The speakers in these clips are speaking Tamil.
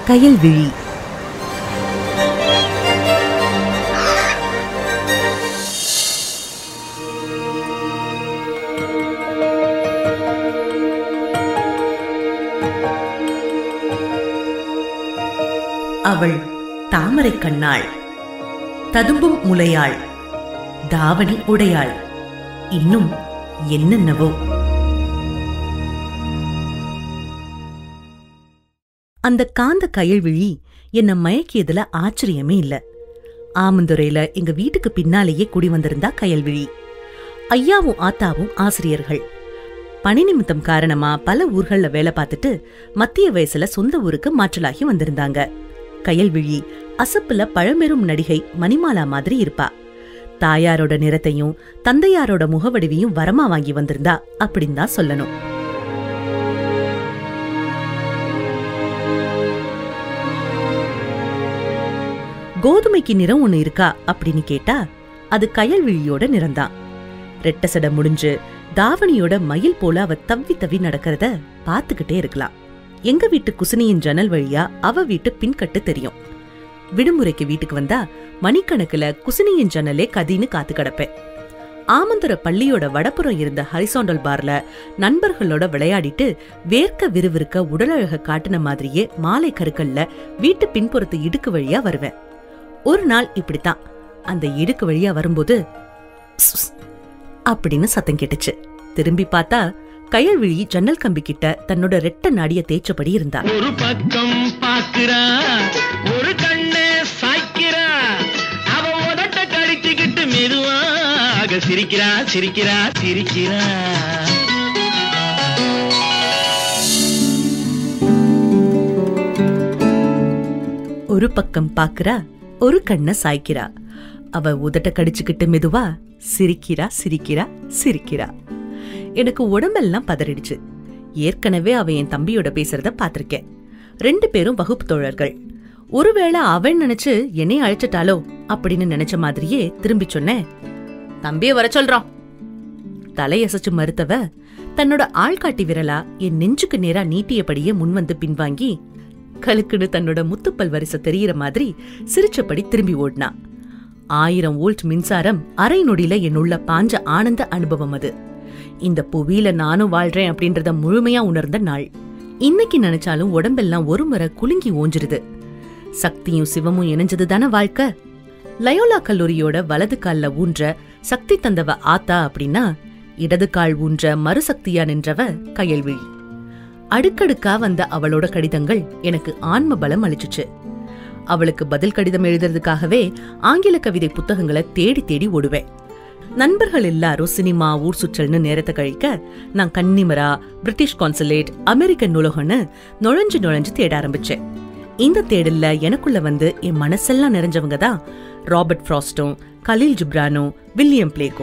கயல்விழி அவள் தாமரை கண்ணாள் ததும்பும் முலையாள் தாவணி உடையாள் இன்னும் என்னென்னவோ அந்த காந்த கயல்விழி என்ன மயக்கியதுல ஆச்சரியமே இல்ல ஆமந்துரையில எங்க வீட்டுக்கு பின்னாலேயே குடி வந்திருந்தா கயல்விழி ஐயாவும் ஆத்தாவும் ஆசிரியர்கள் பணி நிமித்தம் காரணமா பல ஊர்கள்ல வேலை பார்த்துட்டு மத்திய வயசுல சொந்த ஊருக்கு மாற்றலாகி வந்திருந்தாங்க கயல்விழி அசப்புல பழம்பெரும் நடிகை மணிமாலா மாதிரி இருப்பா தாயாரோட நிறத்தையும் தந்தையாரோட முகவடிவையும் வரமா வாங்கி வந்திருந்தா அப்படின்னு தான் சொல்லணும் கோதுமைக்கு நிறம் ஒண்ணு இருக்கா அப்படின்னு கேட்டா அது கயல்விழியோட நிறம்தான் ரெட்ட சடை முடிஞ்சு தாவணியோட மயில் போல அவ தவ்வி தவ்வி நடக்கிறத பாத்துக்கிட்டே இருக்கலாம் எங்க வீட்டு குசினியின் ஜன்னல் வழியா அவ வீட்டு பின்கட்டு தெரியும் விடுமுறைக்கு வீட்டுக்கு வந்தா மணிக்கணக்குல குசினியின் ஜன்னலே கதின்னு காத்து கிடப்பேன் ஆமந்துர பள்ளியோட வடப்புறம் இருந்த ஹரிசாண்டல் பார்ல நண்பர்களோட விளையாடிட்டு வேர்க்க விறுவிறுக்க உடலழக காட்டுன மாதிரியே மாலை கருக்கல்ல வீட்டு பின்புறத்து இடுக்கு வழியா வருவேன் ஒரு நாள் இப்படித்தான் அந்த இடுக்கு வழியா வரும்போது "ஸ், ஸ்" அப்படின்னு சத்தம் கேட்டுச்சு திரும்பி பார்த்தா கயல்விழி ஜன்னல் கம்பி கிட்ட தன்னோட ரெட்ட நாடிய தேய்ச்சபடி இருந்தா ஒரு பக்கம் பாக்குறா ஒரு கண்ணை சாய்க்கிறா அவ உதட்ட கடிச்சுக்கிட்டு மெதுவாக சிரிக்கிறா சிரிக்கிறா சிரிக்கிறா ஒரு பக்கம் பாக்குறா ஒரு கண்ண சாய்க்கிறா அவ உதட்ட கடிச்சுக்கிட்டு மெதுவா சிரிக்கிறா சிரிக்கிறா சிரிக்கிறா எனக்கு உடம்பெல்லாம் பதறிடுச்சு ஏற்கனவே அவ என் தம்பியோட பேசுறத பாத்திருக்கேன் ரெண்டு பேரும் வகுப்பு தோழர்கள் ஒருவேளை அவன் நினைச்சு என்னை அழைச்சிட்டாலோ அப்படின்னு நினைச்ச மாதிரியே திரும்பி சொன்னேன் தம்பிய வர சொல்றான் தலையசைச்சு மறுத்தவ தன்னோட ஆள்காட்டி விரலா என் நெஞ்சுக்கு நேரா நீட்டியபடியே முன்வந்து பின்வாங்கி கலுக்குன்னு தன்னோட முத்துப்பல் வரிசை தெரியற மாதிரி சிரிச்சபடி திரும்பி ஓடினா ஆயிரம் வோல்ட் மின்சாரம் அரை நொடியில என்னுள்ள பாஞ்ச ஆனந்த அனுபவம் அது இந்த புவியில நானும் வாழ்றேன் அப்படின்றத முழுமையா உணர்ந்த நாள் இன்னைக்கு நினைச்சாலும் உடம்பெல்லாம் ஒரு முறை குலுங்கி ஓஞ்சிருது சக்தியும் சிவமும் இணைஞ்சது தானே வாழ்க்கை லயோலா கல்லூரியோட வலது கால்ல ஊன்ற சக்தி தந்தவ ஆத்தா அப்படின்னா இடது கால் ஊன்ற மறுசக்தியா நின்றவ கயல்விழி அடுக்கடுக்கா வந்த அவளோட கடிதங்கள் எனக்கு ஆன்ம பலம் அளிச்சுச்சு அவளுக்கு பதில் கடிதம் எழுதுறதுக்காகவே ஆங்கில கவிதை புத்தகங்களை தேடி தேடி ஓடுவேன் நண்பர்கள் எல்லாரும் சினிமா ஊர் சுற்றல்னு நேரத்தை கழிக்க நான் கன்னிமரா பிரிட்டிஷ் கான்சுலேட் அமெரிக்கன் நூலகம்னு நுழைஞ்சு நுழைஞ்சு தேட ஆரம்பிச்சேன் இந்த தேடல்ல எனக்குள்ள வந்து என் மனசெல்லாம் நிறைஞ்சவங்க தான் ராபர்ட் ஃப்ராஸ்டும் கலீல் ஜிப்ரானோ வில்லியம் பிளேகோ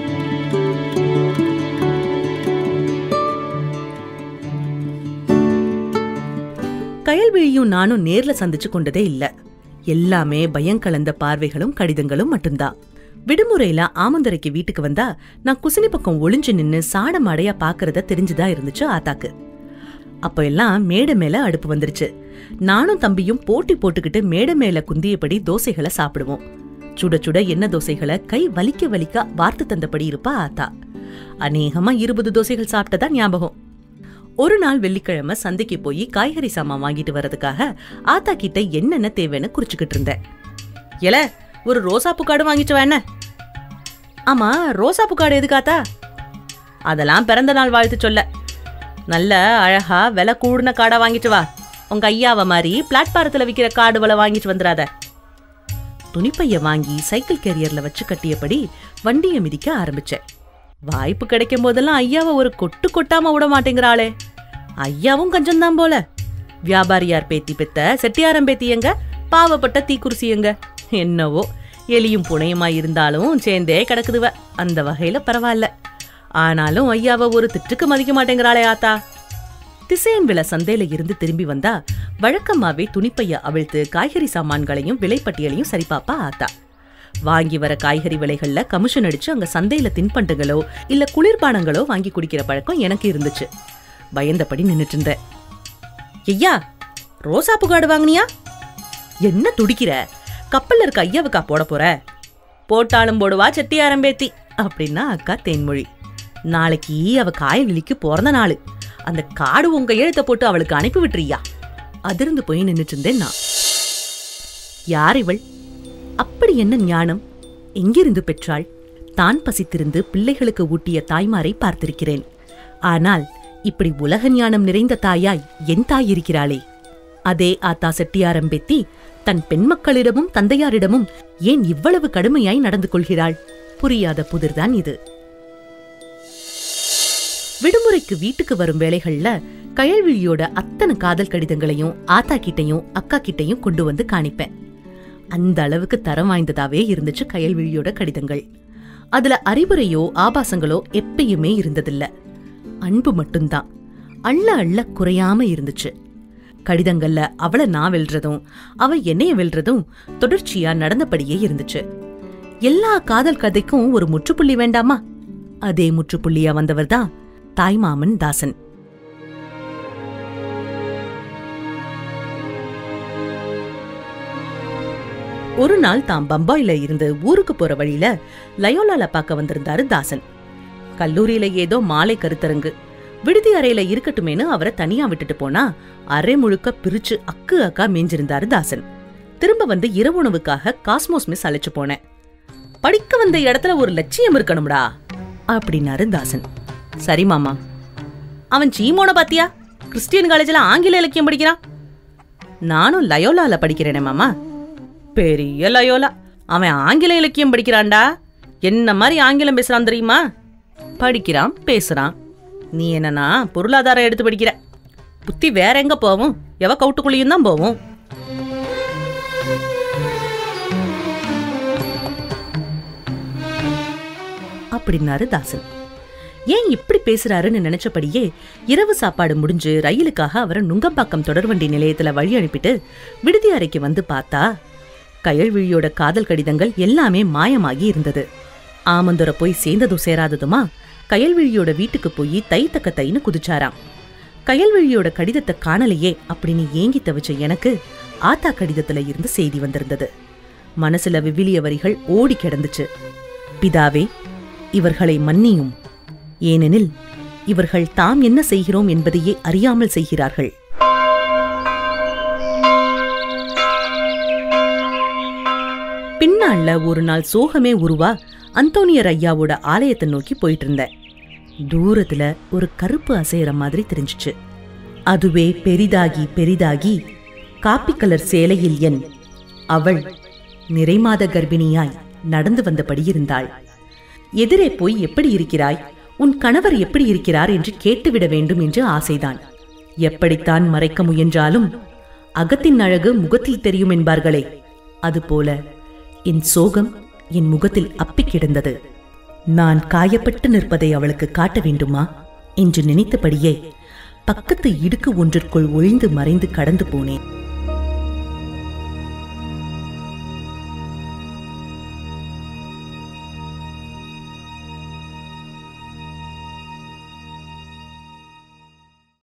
கயல்விழியும் நானும் நேர்ல சந்திச்சு கொண்டதே இல்ல எல்லாமே பயம் கலந்த பார்வைகளும் கடிதங்களும் மட்டும்தான் விடுமுறையில ஆமந்துரைக்கு வீட்டுக்கு வந்தா நான் குசினி பக்கம் ஒளிஞ்சு நின்னு சாட மாடையா பாக்குறத தெரிஞ்சுதா இருந்துச்சு ஆத்தாக்கு அப்ப எல்லாம் மேடை மேல அடுப்பு வந்துருச்சு நானும் தம்பியும் போட்டி போட்டுக்கிட்டு மேடை மேல குந்தியபடி தோசைகளை சாப்பிடுவோம் சுட சுட எண்ணெய் தோசைகளை கை வலிக்க வலிக்க வார்த்து தந்தபடி இருப்பா ஆத்தா அநேகமா இருபது தோசைகள் சாப்பிட்டதா ஞாபகம் ஒரு நாள் வெள்ளிக்கிழமை சந்தைக்கு போய் காய்கறி சாமான் வாங்கிட்டு வரதுக்காக ஆத்தா கிட்ட என்னென்ன தேவைன்னு குறிச்சுக்கிட்டு இருந்தேன் எல ஒரு ரோசாப்பூ காடு வாங்கிட்டு வேண ஆமா ரோசாப்பூ காடு எதுக்காத்தா அதெல்லாம் பிறந்த நாள் வாழ்த்து சொல்ல நல்ல அழகா விலை கூடுன காடா வாங்கிட்டு வா உங்க ஐயாவ மாதிரி பிளாட்பாரத்துல விக்கிற காடுவளை வாங்கிட்டு வந்துடாத துணிப்பைய வாங்கி சைக்கிள் கேரியர்ல வச்சு கட்டியபடி வண்டியை மிதிக்க ஆரம்பிச்சேன் வாய்ப்பு கிடைக்கும் போதெல்லாம் ஐயாவை ஒரு கொட்டு கொட்டாம விட மாட்டேங்கிறாளே ஐயாவும் கஞ்சம்தான் போல வியாபாரியார் பேத்தி பெத்த செட்டியாரம் பேத்தி எங்க பாவப்பட்ட தீக்குருசி எங்க என்னவோ எலியும் புனையுமா இருந்தாலும் சேர்ந்தே கிடக்குதுவ அந்த வகையில பரவாயில்ல ஆனாலும் ஐயாவை ஒரு திட்டுக்கு மதிக்க மாட்டேங்கிறாளே ஆத்தா திசையன் வில சந்தையில இருந்து திரும்பி வந்தா வழக்கமாவே துணிப்பைய அவிழ்த்து காய்கறி சாமான்களையும் விலைப்பட்டியலையும் சரிபாப்பா ஆத்தா வாங்கி வர காய்கறி விலைகள்ல கமிஷன் அடிச்சு அங்க சந்தையில தின்பண்டங்களோ இல்ல குளிர்பானங்களோ வாங்கி குடிக்கிற பழக்கம் எனக்கு இருந்துச்சு பயந்தபடி நின்னுட்டு இருந்தேன் ஐயா ரோசாப்பு காடு வாங்குனியா என்ன துடிக்கிற கப்பல்ல இருக்க ஐயாவுக்கா போட போற போட்டாலும் போடுவா செட்டியாரம் பேத்தி அப்படின்னா அக்கா தேன்மொழி நாளைக்கு அவ காயலிக்கு பிறந்த நாள் அந்த காடு உங்க எழுத்த போட்டு அவளுக்கு அனுப்பி விட்டுறியா அதிர்ந்து போய் நின்னுட்டு இருந்தேன் நான் யார் இவள் அப்படி என்ன ஞானம் எங்கிருந்து பெற்றாள் தான் பசித்திருந்து பிள்ளைகளுக்கு ஊட்டிய தாய்மாரை பார்த்திருக்கிறேன் ஆனால் இப்படி உலக ஞானம் நிறைந்த தாயாய் என் தாய் இருக்கிறாளே அதே ஆத்தா செட்டியாரம்பெத்தி தன் பெண்மக்களிடமும் தந்தையாரிடமும் ஏன் இவ்வளவு கடுமையாய் நடந்து கொள்கிறாள் புரியாத புதிர்தான் இது விடுமுறைக்கு வீட்டுக்கு வரும் வேளைகள்ல கயல்விழியோட அத்தனை காதல் கடிதங்களையும் ஆத்தா கிட்டையும் அக்கா கிட்டையும் கொண்டு வந்து காணிப்பேன் அந்த அளவுக்கு தரம் வாய்ந்ததாவே இருந்துச்சு கயல்விழியோட கடிதங்கள் அதுல அறிவுரையோ ஆபாசங்களோ எப்பயுமே இருந்ததில்ல அன்பு மட்டும்தான் அள்ள அள்ள குறையாம இருந்துச்சு கடிதங்கள்ல அவள நான் வெல்றதும் அவ என்னைய வெல்றதும் தொடர்ச்சியா நடந்தபடியே இருந்துச்சு எல்லா காதல் கதைக்கும் ஒரு முற்றுப்புள்ளி வேண்டாமா அதே முற்றுப்புள்ளியா வந்தவர்தான் தாய்மாமன் தாசன் ஒரு நாள் தாம் பம்பாயில இருந்து ஊருக்கு போற வழியில லயோலால பார்க்க வந்திருந்தாரு தாசன் கல்லூரியில ஏதோ மாலை கருத்தரங்கு விடுதி அறையில இருக்கட்டுமேனு அவரை தனியா விட்டுட்டு போனா அரை முழுக்க பிரிச்சு அக்கு அக்கா மேஞ்சிருந்தாரு தாசன் திரும்ப வந்து இரவுணவுக்காக காஸ்மோஸ் மிஸ் அழைச்சு போனேன் படிக்க வந்த இடத்துல ஒரு லட்சியம் இருக்கணும்டா அப்படின்னாரு தாசன் சரி மாமா அவன் சீமோன பாத்தியா கிறிஸ்டியன் காலேஜ்ல ஆங்கில இலக்கியம் படிக்கிறான் நானும் லயோலால படிக்கிறேனே மாமா பெரிய லயோலா அவன் ஆங்கில இலக்கியம் படிக்கிறான்டா என்ன மாதிரி ஆங்கிலம் பேசுறான் தெரியுமா படிக்கிறான் பேசுறான் நீ என்னன்னா பொருளாதாரம் எடுத்து படிக்கிற புத்தி வேற எங்க போவும் எவ கவுட்டுக்குள்ளேயும் தான் போவும் அப்படின்னாரு தாசன் ஏன் இப்படி பேசுறாருன்னு நினைச்சபடியே இரவு சாப்பாடு முடிஞ்சு ரயிலுக்காக அவரை நுங்கம்பாக்கம் தொடர்வண்டி நிலையத்துல வழி அனுப்பிட்டு விடுதி அறைக்கு வந்து பார்த்தா கயல்விழியோட காதல் கடிதங்கள் எல்லாமே மாயமாகி இருந்தது ஆமந்துரை போய் சேர்ந்ததும் சேராததுமா கயல்விழியோட வீட்டுக்கு போய் தை தக்க தைன்னு குதிச்சாராம் கயல்விழியோட கடிதத்தை காணலையே அப்படின்னு ஏங்கி தவிச்ச எனக்கு ஆத்தா கடிதத்துல இருந்து செய்தி வந்திருந்தது மனசுல விவிலிய வரிகள் ஓடி கிடந்துச்சு பிதாவே இவர்களை மன்னியும் ஏனெனில் இவர்கள் தாம் என்ன செய்கிறோம் என்பதையே அறியாமல் செய்கிறார்கள் பின்னால ஒரு நாள் சோகமே உருவா அந்தோனியர் ஐயாவோட ஆலயத்தை நோக்கி போயிட்டு இருந்தேன் தூரத்துல ஒரு கருப்பு அசையற மாதிரி தெரிஞ்சுச்சு அதுவே பெரிதாகி பெரிதாகி காப்பி கலர் சேலையில் என் அவள் நிறைமாத கர்ப்பிணியாய் நடந்து வந்தபடி இருந்தாள் எதிரே போய் எப்படி இருக்கிறாய் உன் கணவர் எப்படி இருக்கிறார் என்று கேட்டுவிட வேண்டும் என்று ஆசைதான் எப்படித்தான் மறைக்க முயன்றாலும் அகத்தின் அழகு முகத்தில் தெரியும் என்பார்களே அதுபோல என் சோகம் என் முகத்தில் அப்பிக் கிடந்தது நான் காயப்பட்டு நிற்பதை அவளுக்கு காட்ட வேண்டுமா என்று நினைத்தபடியே பக்கத்து இடுக்கு ஒன்றிற்குள் ஒளிந்து மறைந்து கடந்து போனேன்